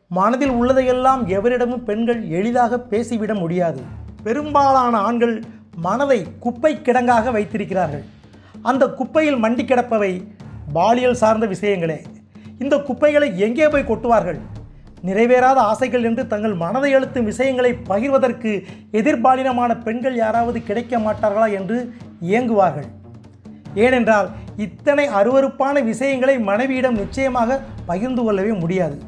மனதில் உள்ளதையெல்லாம் எவரிடமும் பெண்கள் எளிதாக பேசிவிட முடியாது பெரும்பாலான ஆண்கள் மனதை குப்பை கிடங்காக வைத்திருக்கிறார்கள் அந்த குப்பையில் மண்டி கிடப்பவை பாலியல் சார்ந்த விஷயங்களே இந்த குப்பைகளை எங்கே போய் கொட்டுவார்கள் நிறைவேறாத ஆசைகள் என்று தங்கள் மனதை அழுத்தும் விஷயங்களை பகிர்வதற்கு எதிர்பாலினமான பெண்கள் யாராவது கிடைக்க மாட்டார்களா என்று இயங்குவார்கள் ஏனென்றால் இத்தனை அருவருப்பான விஷயங்களை மனைவியிடம் நிச்சயமாக பகிர்ந்து கொள்ளவே முடியாது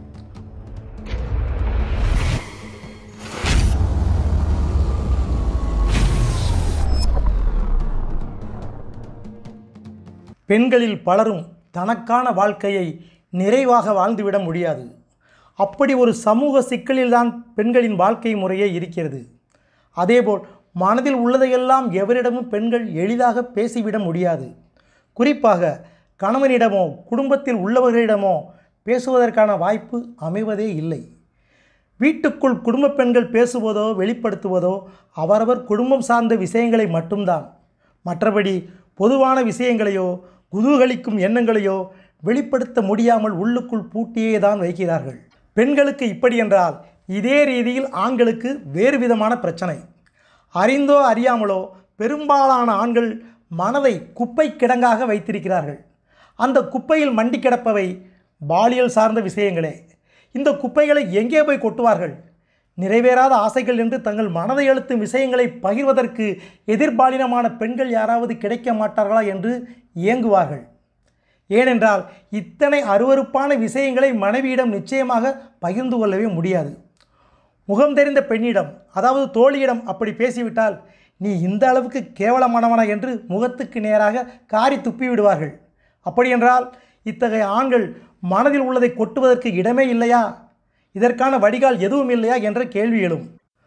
பெண்களில் பலரும் தனக்கான வாழ்க்கையை நிறைவாக வாழ்ந்துவிட முடியாது அப்படி ஒரு சமூக சிக்கலில்தான் பெண்களின் வாழ்க்கை முறையே இருக்கிறது அதேபோல் மனதில் உள்ளதையெல்லாம் எவரிடமும் பெண்கள் எளிதாக பேசிவிட முடியாது குறிப்பாக கணவனிடமோ குடும்பத்தில் உள்ளவர்களிடமோ பேசுவதற்கான வாய்ப்பு அமைவதே இல்லை வீட்டுக்குள் குடும்ப பெண்கள் பேசுவதோ வெளிப்படுத்துவதோ அவரவர் குடும்பம் சார்ந்த விஷயங்களை மட்டும்தான் மற்றபடி பொதுவான விஷயங்களையோ குதூகலிக்கும் எண்ணங்களையோ வெளிப்படுத்த முடியாமல் உள்ளுக்குள் பூட்டியே தான் வைக்கிறார்கள் பெண்களுக்கு இப்படி என்றால் இதே ரீதியில் ஆண்களுக்கு வேறு விதமான பிரச்சனை அறிந்தோ அறியாமலோ பெரும்பாலான ஆண்கள் மனதை குப்பை கிடங்காக வைத்திருக்கிறார்கள் அந்த குப்பையில் மண்டி கிடப்பவை பாலியல் சார்ந்த விஷயங்களே இந்த குப்பைகளை எங்கே போய் கொட்டுவார்கள் நிறைவேறாத ஆசைகள் என்று தங்கள் மனதை அழுத்தும் விஷயங்களை பகிர்வதற்கு எதிர்பாலினமான பெண்கள் யாராவது கிடைக்க மாட்டார்களா என்று இயங்குவார்கள் ஏனென்றால் இத்தனை அருவருப்பான விஷயங்களை மனைவியிடம் நிச்சயமாக பகிர்ந்து கொள்ளவே முடியாது முகம் தெரிந்த பெண்ணிடம் அதாவது தோழியிடம் அப்படி பேசிவிட்டால் நீ இந்த அளவுக்கு கேவலமானவனா என்று முகத்துக்கு நேராக காரி துப்பி விடுவார்கள் அப்படியென்றால் இத்தகைய ஆண்கள் மனதில் உள்ளதை கொட்டுவதற்கு இடமே இல்லையா இதற்கான வடிகால் எதுவும் இல்லையா என்ற கேள்வி எழும்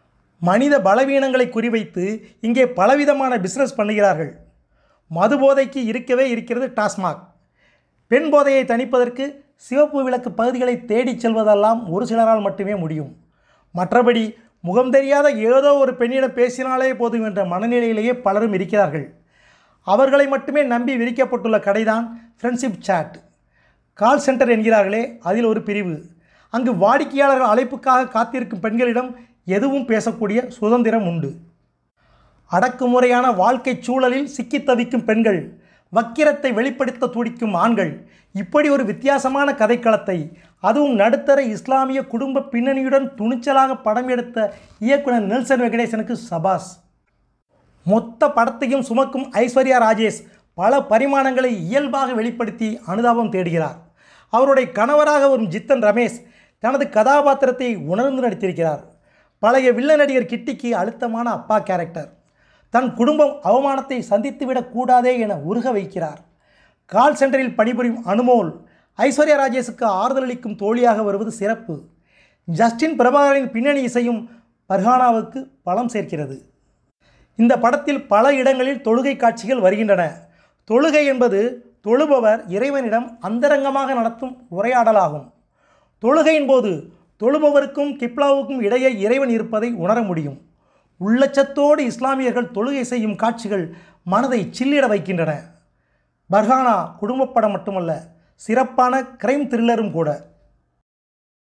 மனித பலவீனங்களை குறிவைத்து இங்கே பலவிதமான பிஸ்னஸ் பண்ணுகிறார்கள் மது போதைக்கு இருக்கவே இருக்கிறது டாஸ்மாக் பெண் போதையை தணிப்பதற்கு சிவப்பு விளக்கு பகுதிகளை தேடிச் செல்வதெல்லாம் ஒரு சிலரால் மட்டுமே முடியும் மற்றபடி முகம் தெரியாத ஏதோ ஒரு பெண்ணிடம் பேசினாலே போதும் என்ற மனநிலையிலேயே பலரும் இருக்கிறார்கள் அவர்களை மட்டுமே நம்பி விரிக்கப்பட்டுள்ள கடைதான் ஃப்ரெண்ட்ஷிப் சாட் கால் சென்டர் என்கிறார்களே அதில் ஒரு பிரிவு அங்கு வாடிக்கையாளர்கள் அழைப்புக்காக காத்திருக்கும் பெண்களிடம் எதுவும் பேசக்கூடிய சுதந்திரம் உண்டு அடக்குமுறையான வாழ்க்கைச் சூழலில் சிக்கித் தவிக்கும் பெண்கள் வக்கிரத்தை வெளிப்படுத்த துடிக்கும் ஆண்கள் இப்படி ஒரு வித்தியாசமான கதைக்களத்தை அதுவும் நடுத்தர இஸ்லாமிய குடும்ப பின்னணியுடன் துணிச்சலாக படம் எடுத்த இயக்குனர் நெல்சன் வெங்கடேசனுக்கு சபாஸ் மொத்த படத்தையும் சுமக்கும் ஐஸ்வர்யா ராஜேஷ் பல பரிமாணங்களை இயல்பாக வெளிப்படுத்தி அனுதாபம் தேடுகிறார் அவருடைய கணவராக வரும் ஜித்தன் ரமேஷ் தனது கதாபாத்திரத்தை உணர்ந்து நடித்திருக்கிறார் பழைய வில்ல நடிகர் கிட்டிக்கு அழுத்தமான அப்பா கேரக்டர் தன் குடும்பம் அவமானத்தை சந்தித்துவிடக் கூடாதே என உருக வைக்கிறார் கால் சென்டரில் பணிபுரியும் அனுமோல் ஐஸ்வர்யா ராஜேஷுக்கு ஆறுதலளிக்கும் தோழியாக வருவது சிறப்பு ஜஸ்டின் பிரபாகரின் பின்னணி இசையும் பர்ஹானாவுக்கு பலம் சேர்க்கிறது இந்த படத்தில் பல இடங்களில் தொழுகை காட்சிகள் வருகின்றன தொழுகை என்பது தொழுபவர் இறைவனிடம் அந்தரங்கமாக நடத்தும் உரையாடலாகும் தொழுகையின் போது தொழுபவருக்கும் கிப்லாவுக்கும் இடையே இறைவன் இருப்பதை உணர முடியும் உள்ளச்சத்தோடு இஸ்லாமியர்கள் தொழுகை செய்யும் காட்சிகள் மனதை சில்லிட வைக்கின்றன பர்ஹானா குடும்பப்படம் மட்டுமல்ல சிறப்பான கிரைம் த்ரில்லரும் கூட